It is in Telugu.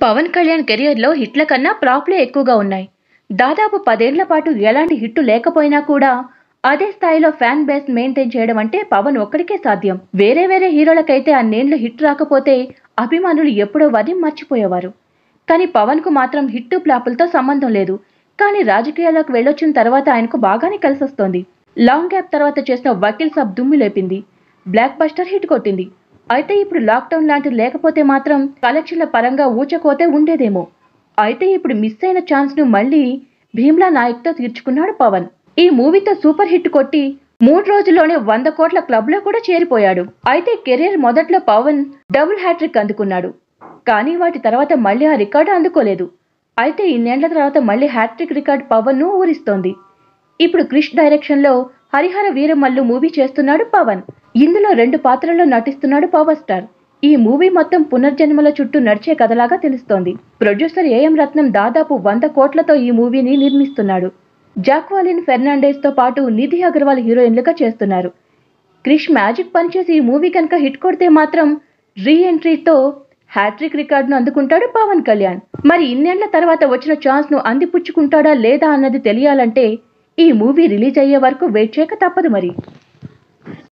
పవన్ కళ్యాణ్ కెరియర్లో హిట్ల కన్నా ఫ్లాప్లే ఎక్కువగా ఉన్నాయి దాదాపు పదేళ్ల పాటు ఎలాంటి హిట్టు లేకపోయినా కూడా అదే స్థాయిలో ఫ్యాన్ బేస్ మెయింటైన్ చేయడం అంటే పవన్ ఒక్కడికే సాధ్యం వేరే వేరే హీరోలకైతే అన్నేళ్లు హిట్ రాకపోతే అభిమానులు ఎప్పుడో వారిని మర్చిపోయేవారు కానీ పవన్ కు మాత్రం హిట్టు ఫ్లాపులతో సంబంధం లేదు కానీ రాజకీయాల్లోకి వెళ్ళొచ్చిన తర్వాత ఆయనకు బాగానే కలిసొస్తోంది లాంగ్ గ్యాప్ తర్వాత చేసిన వకీల్ సాబ్ దుమ్ము లేపింది బ్లాక్ బస్టర్ హిట్ కొట్టింది అయితే ఇప్పుడు లాక్డౌన్ లాంటిది లేకపోతే మాత్రం కలెక్షన్ల పరంగా ఊచకోతే ఉండేదేమో అయితే ఇప్పుడు మిస్ అయిన ఛాన్స్ ను మళ్ళీ భీమ్లా నాయక్ తో తీర్చుకున్నాడు పవన్ ఈ మూవీతో సూపర్ హిట్ కొట్టి మూడు రోజుల్లోనే వంద కోట్ల క్లబ్ లో కూడా చేరిపోయాడు అయితే కెరీర్ మొదట్లో పవన్ డబుల్ హ్యాట్రిక్ అందుకున్నాడు కానీ వాటి తర్వాత మళ్ళీ ఆ రికార్డు అందుకోలేదు అయితే ఇన్నేళ్ల తర్వాత మళ్ళీ హ్యాట్రిక్ రికార్డ్ పవన్ ను ఊరిస్తోంది ఇప్పుడు క్రిష్ డైరెక్షన్ లో హరిహర వీరమల్లు మూవీ చేస్తున్నాడు పవన్ ఇందులో రెండు పాత్రల్లో నటిస్తున్నాడు పవర్ స్టార్ ఈ మూవీ మొత్తం పునర్జన్మల చుట్టూ నడిచే కథలాగా తెలుస్తోంది ప్రొడ్యూసర్ ఏఎం రత్నం దాదాపు వంద కోట్లతో ఈ మూవీని నిర్మిస్తున్నాడు జాక్వాలిన్ ఫెర్నాండెస్ తో పాటు నిధి అగర్వాల్ హీరోయిన్లుగా చేస్తున్నారు క్రిష్ మ్యాజిక్ పనిచేసి ఈ మూవీ కనుక హిట్ కొడితే మాత్రం రీ ఎంట్రీతో హ్యాట్రిక్ రికార్డును అందుకుంటాడు పవన్ కళ్యాణ్ మరి ఇన్నేళ్ల తర్వాత వచ్చిన ఛాన్స్ ను అందిపుచ్చుకుంటాడా లేదా అన్నది తెలియాలంటే ఈ మూవీ రిలీజ్ అయ్యే వరకు వెయిట్ చేయక తప్పదు మరి